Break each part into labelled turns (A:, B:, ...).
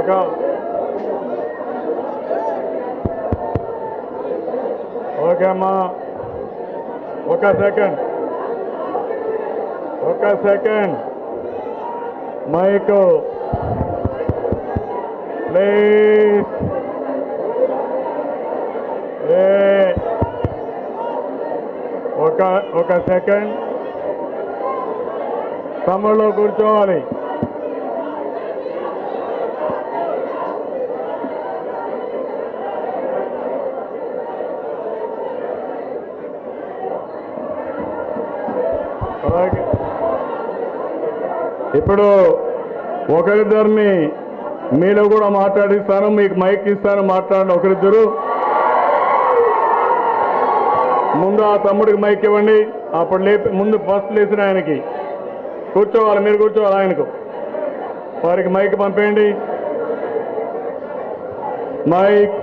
A: ఒక ఓకే అమ్మా ఒక సెకండ్ ఒక సెకండ్ మైక్ ప్లీజ్ ఏ ఒక ఒక సెకండ్ తమ్ముళ్ళు కూర్చోవాలి ఓకే. ఇప్పుడు ఒకరిద్దరిని మీలో కూడా మాట్లాడిస్తాను మీకు మైక్ ఇస్తాను మాట్లాడండి ఒకరిద్దరు ముందు ఆ తమ్ముడికి మైక్ ఇవ్వండి అప్పుడు లేపి ముందు ఫస్ట్ లేచిన ఆయనకి కూర్చోవాలి మీరు కూర్చోవాలి ఆయనకు వారికి మైక్ పంపేయండి మైక్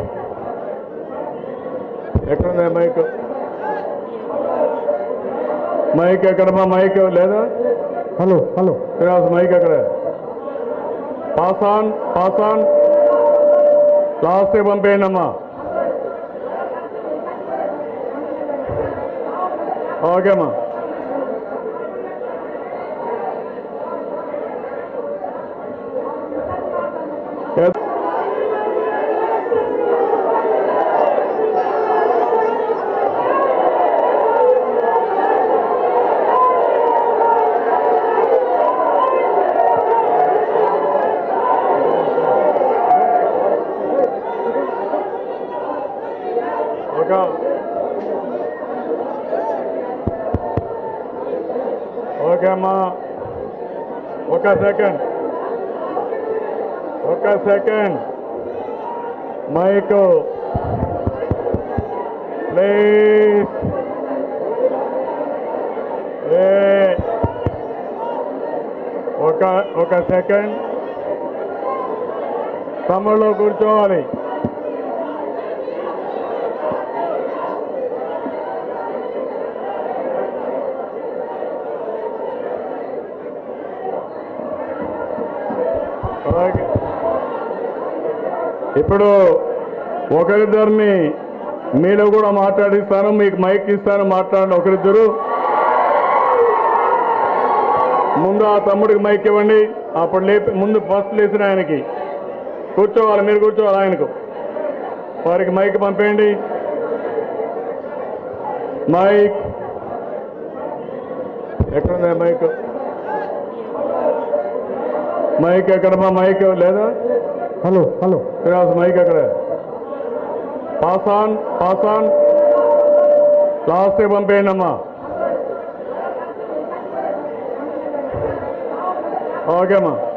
A: ఎక్కడుంది మైక్ మైక్ ఎక్కడమ్మా మైక్ లేదా
B: హలో హలో
A: శ్రీనివాస్ మైక్ ఎక్కడ pass on pass on last పంపేయండి అమ్మా ఓకే అమ్మా ఎస్. ఒక ఓకే అమ్మా ఒక సెకండ్ ఒక సెకండ్ మైక్ ప్లీజ్ ఏ ఒక ఒక సెకండ్ తమ్ముళ్ళు కూర్చోవాలి అలాగే. ఇప్పుడు ఒకరిద్దరిని మీలో కూడా మాట్లాడిస్తాను మీకు మైక్ ఇస్తాను మాట్లాడండి ఒకరిద్దరు ముందు ఆ తమ్ముడికి మైక్ ఇవ్వండి అప్పుడు లేపి ముందు ఫస్ట్ లేచిన ఆయనకి కూర్చోవాలి మీరు కూర్చోవాలి ఆయనకు వారికి మైక్ పంపేయండి మైక్ ఎక్కడుంది మైక్ మైక్ ఎక్కడమ్మా మైక్ లేదా
B: హలో హలో
A: శ్రీనివాస్ మైక్ ఎక్కడ pass on pass on last పంపేయండి అమ్మా ఓకే అమ్మా